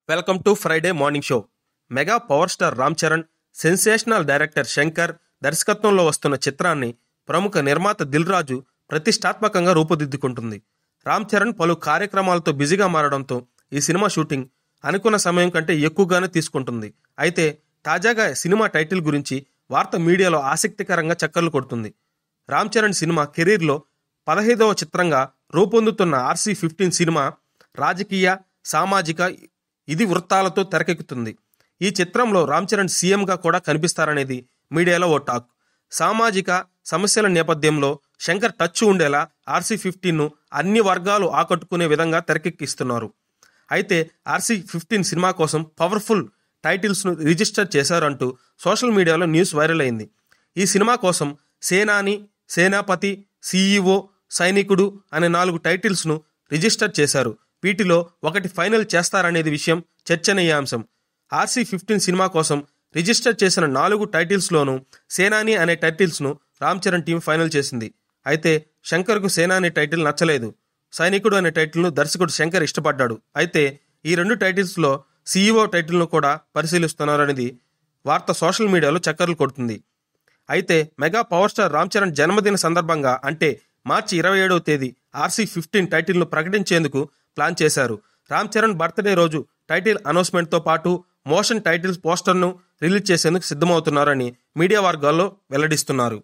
welcome to Friday morning show mega power star Ram Charan sensational director Shankar దర్శకత్వంలో వస్తున్న చిత్రాన్ని ప్రముఖ నిర్మాత దిల్ రాజు ప్రతిష్టాత్మకంగా రూపుదిద్దుకుంటుంది రామ్ చరణ్ పలు కార్యక్రమాలతో బిజీగా మారడంతో ఈ సినిమా షూటింగ్ అనుకున్న సమయం కంటే ఎక్కువగానే తీసుకుంటుంది అయితే తాజాగా సినిమా టైటిల్ గురించి వార్త మీడియాలో ఆసక్తికరంగా చక్కర్లు కొడుతుంది రామ్ చరణ్ సినిమా కెరీర్లో పదహైదవ చిత్రంగా రూపొందుతున్న ఆర్సీ ఫిఫ్టీన్ సినిమా రాజకీయ సామాజిక ఇది వృత్తాలతో తెరకెక్కుతుంది ఈ చిత్రంలో రామ్ చరణ్ సీఎంగా కూడా కనిపిస్తారనేది మీడియాలో ఓ టాక్ సామాజిక సమస్యల నేపథ్యంలో శంకర్ టచ్ ఉండేలా ఆర్సీ ఫిఫ్టీన్ను అన్ని వర్గాలు ఆకట్టుకునే విధంగా తెరకెక్కిస్తున్నారు అయితే ఆర్సీ ఫిఫ్టీన్ సినిమా కోసం పవర్ఫుల్ టైటిల్స్ను రిజిస్టర్ చేశారంటూ సోషల్ మీడియాలో న్యూస్ వైరల్ అయింది ఈ సినిమా కోసం సేనాని సేనాపతి సీఈఓ సైనికుడు అనే నాలుగు టైటిల్స్ను రిజిస్టర్ చేశారు వీటిలో ఒకటి ఫైనల్ చేస్తారనేది విషయం చర్చనీయాంశం ఆర్సీ ఫిఫ్టీన్ సినిమా కోసం రిజిస్టర్ చేసిన నాలుగు టైటిల్స్లోనూ సేనాని అనే టైటిల్స్ను రామ్ చరణ్ టీం ఫైనల్ చేసింది అయితే శంకర్కు సేనాని టైటిల్ నచ్చలేదు సైనికుడు అనే టైటిల్ను దర్శకుడు శంకర్ ఇష్టపడ్డాడు అయితే ఈ రెండు టైటిల్స్లో సీఈఓ టైటిల్ను కూడా పరిశీలిస్తున్నారనేది వార్త సోషల్ మీడియాలో చక్కర్లు కొడుతుంది అయితే mega power star Ram Charan జన్మదిన సందర్భంగా అంటే మార్చి ఇరవై ఏడవ తేదీ ఆర్సీ ఫిఫ్టీన్ టైటిల్ను ప్రకటించేందుకు ప్లాన్ చేశారు రామ్ చరణ్ బర్త్డే రోజు టైటిల్ అనౌన్స్మెంట్తో పాటు మోషన్ టైటిల్స్ పోస్టర్ను రిలీజ్ చేసేందుకు సిద్ధమవుతున్నారని మీడియా వర్గాల్లో వెల్లడిస్తున్నారు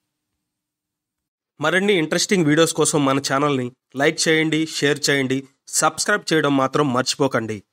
మరిన్ని ఇంట్రెస్టింగ్ వీడియోస్ కోసం మన ఛానల్ని లైక్ చేయండి షేర్ చేయండి సబ్స్క్రైబ్ చేయడం మాత్రం మర్చిపోకండి